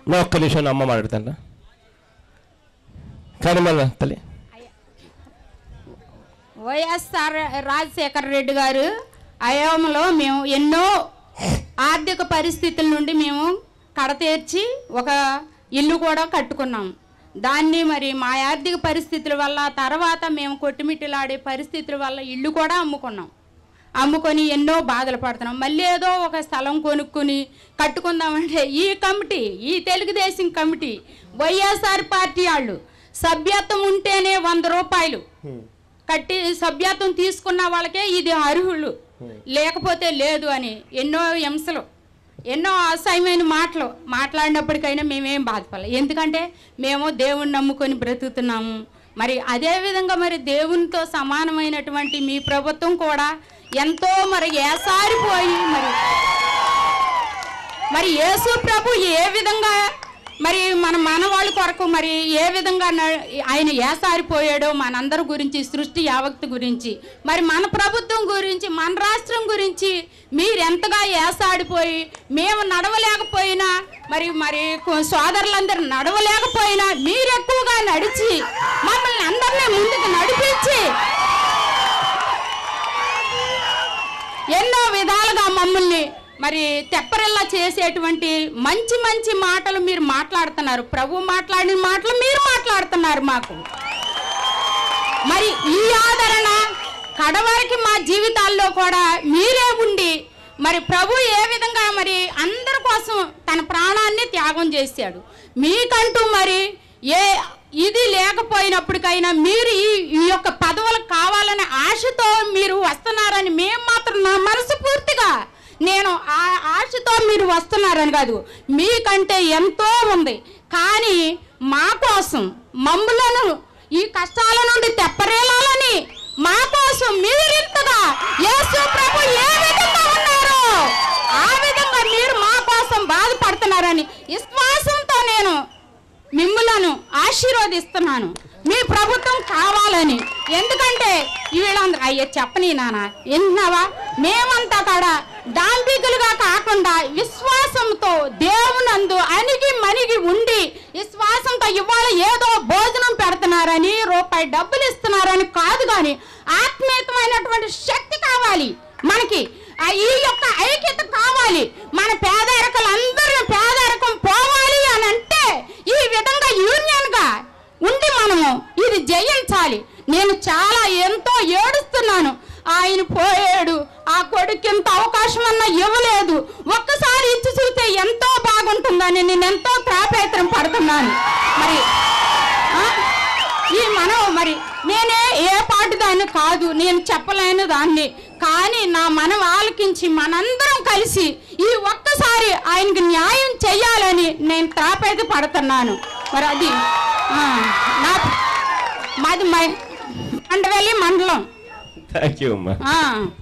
నా ఒక్క నిమిషం నా అమ్మ మాట్లాడుతాను కానీ మన తల్లి వైఎస్ఆర్ రాజశేఖర రెడ్డి గారు అయోమలో మేము ఎన్నో ఆర్థిక పరిస్థితుల నుండి మేము కడతీర్చి ఒక ఇల్లు కూడా కట్టుకున్నాం దాన్ని మరి మా ఆర్థిక పరిస్థితుల వల్ల తర్వాత మేము కొట్టుమిట్టిలాడే పరిస్థితుల వల్ల ఇల్లు కూడా అమ్ముకున్నాం అమ్ముకొని ఎన్నో బాధలు పడుతున్నాం మళ్ళీ ఏదో ఒక స్థలం కొనుక్కొని కట్టుకుందామంటే ఈ కమిటీ ఈ తెలుగుదేశం కమిటీ వైఎస్ఆర్ పార్టీ వాళ్ళు సభ్యత్వం ఉంటేనే వంద రూపాయలు కట్టి సభ్యత్వం తీసుకున్న వాళ్ళకే ఇది అర్హులు లేకపోతే లేదు అని ఎన్నో హింసలు ఎన్నో అసహ్యమైన మాటలు మాట్లాడినప్పటికైనా మేమేం బాధపడలేదు ఎందుకంటే మేము దేవుణ్ణి నమ్ముకొని బ్రతుకుతున్నాము మరి అదే విధంగా మరి దేవునితో సమానమైనటువంటి మీ ప్రభుత్వం కూడా ఎంతో మరి ఏసారిపోయి మరి మరి యేసు ప్రభు ఏ విధంగా మరి మన మనవాళ్ళ కొరకు మరి ఏ విధంగా న- ఆయన ఏసారిపోయాడో మనందరి గురించి సృష్టి యావక్తి గురించి మరి మన ప్రభుత్వం గురించి మన రాష్ట్రం గురించి మీరు ఎంతగా ఏసాడిపోయి మేము నడవలేకపోయినా మరి మరి కొ- సోదరులందరూ నడవలేకపోయినా మీరు ఎక్కువగా నడిచి మమ్మల్ని అందరినీ ముందుకు నడిపించి ఎన్నో విధాలుగా మమ్మల్ని మరి తెప్పరిల్లా చేసేటువంటి మంచి మంచి మాటలు మీరు మాట్లాడుతున్నారు ప్రభు మాట్లాడిన మాటలు మీరు మాట్లాడుతున్నారు మాకు మరి ఈ ఆదరణ కడవరికి మా జీవితాల్లో కూడా మీరే ఉండి మరి ప్రభు ఏ విధంగా మరి అందరి కోసం తన ప్రాణాన్ని త్యాగం చేశాడు మీకంటూ మరి ఏ ఇది లేకపోయినప్పటికైనా మీరు ఈ ఈ యొక్క పదవులు కావాలనే ఆశతో మీరు వస్తున్నారని మేము మాత్రం నా మనసు పూర్తిగా నేను ఆ ఆశతో మీరు వస్తున్నారని కాదు మీకంటే ఎంతో ఉంది కానీ మా కోసం మమ్ములను ఈ కష్టాల నుండి తెప్పరేలాలని మా కోసం మీరింతగా యేసు ప్రభు ఏ విధంగా ఉన్నారో ఆ విధంగా మీరు మా కోసం బాధపడుతున్నారని విశ్వాసంతో నేను మిమ్ములను ఆశీర్వదిస్తున్నాను మీ ప్రభుత్వం కావాలని ఎందుకంటే వీళ్ళందరూ అయ్యే చెప్పని నాన్న విన్నావా మేమంతా కూడా డాంబికులుగా కాకుండా విశ్వాసంతో దేవునందు అణిగి మణిగి ఉండి విశ్వాసంతో ఇవాళ ఏదో భోజనం పెడుతున్నారని రూపాయి డబ్బులు ఇస్తున్నారని కాదు కానీ ఆత్మీయతమైనటువంటి శక్తి కావాలి మనకి ఆ ఈ యొక్క ఐక్యత కావాలి మన పేదరికలందరూ పేదరికం పోవాలి అని అంటే ఈ విధంగా యూనియన్ గా ఉండి మనము ఇది జయించాలి నేను చాలా ఎంతో ఏడుస్తున్నాను ఆయన పోయాడు ఆ కొడుకు ఎంత అవకాశం అన్నా ఇవ్వలేదు ఒక్కసారి ఇచ్చి చూస్తే ఎంతో బాగుంటుందని నేను ఎంతో త్రాపేత్రం పడుతున్నాను మరి ఆ? ఈ మనం మరి నేనే ఏ పాటు దాన్ని కాదు నేను చెప్పలేను దాన్ని కానీ నా మనం ఆలకించి మనందరం కలిసి ఈ ఒక్కసారి ఆయనకి న్యాయం చెయ్యాలని నేను త్రాపేత పడుతున్నాను మరి అది ఆ, నా మాది మై- మండవెల్లి మండలం థ్యాంక్ యూ అమ్మా ఆ,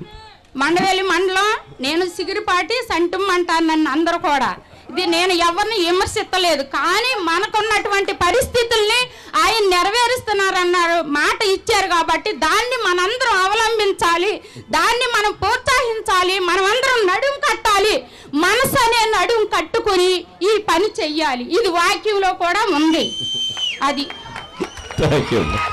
మండవేలి మండలం నేను సిగిరిపాటి సంటం అంటాను నన్ను అందరూ కూడా ఇది నేను ఎవరిని విమర్శించలేదు కానీ మనకున్నటువంటి పరిస్థితుల్ని ఆయన నెరవేరుస్తున్నారన్నారు మాట ఇచ్చారు కాబట్టి దాన్ని మనందరం అవలంబించాలి దాన్ని మనం ప్రోత్సహించాలి మనమందరం నడుం కట్టాలి మనసు అనే నడుం కట్టుకుని ఈ పని చెయ్యాలి ఇది వాక్యంలో కూడా ఉంది అది థ్యాంక్ యూ అమ్మా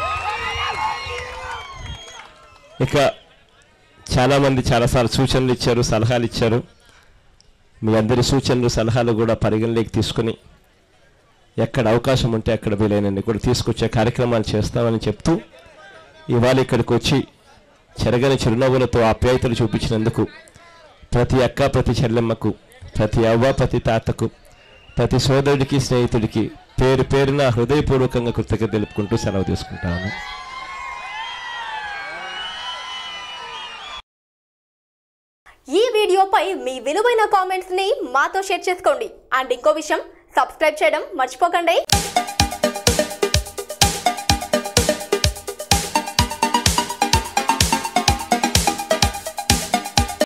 ఇక చాలామంది చాలాసార్లు సూచనలు ఇచ్చారు సలహాలు ఇచ్చారు మీ అందరి సూచనలు సలహాలు కూడా పరిగణలోకి తీసుకుని ఎక్కడ అవకాశం ఉంటే అక్కడ వీలైనన్ని కూడా తీసుకొచ్చే కార్యక్రమాలు చేస్తామని చెప్తూ ఇవాళ ఇక్కడికి వచ్చి చెరగని చిరునవ్వులతో ఆప్యాయతలు చూపించినందుకు ప్రతి అక్క ప్రతి చెల్లెమ్మకు ప్రతి అవ్వ ప్రతి తాతకు ప్రతి సోదరుడికి స్నేహితుడికి పేరు పేరున హృదయపూర్వకంగా కృతజ్ఞత తెలుపుకుంటూ సెలవు తీసుకుంటాను ఈ వీడియోపై మీ విలువైన కామెంట్స్ ని మాతో షేర్ చేసుకోండి అండ్ ఇంకో విషయం సబ్స్క్రైబ్ చేయడం మర్చిపోకండి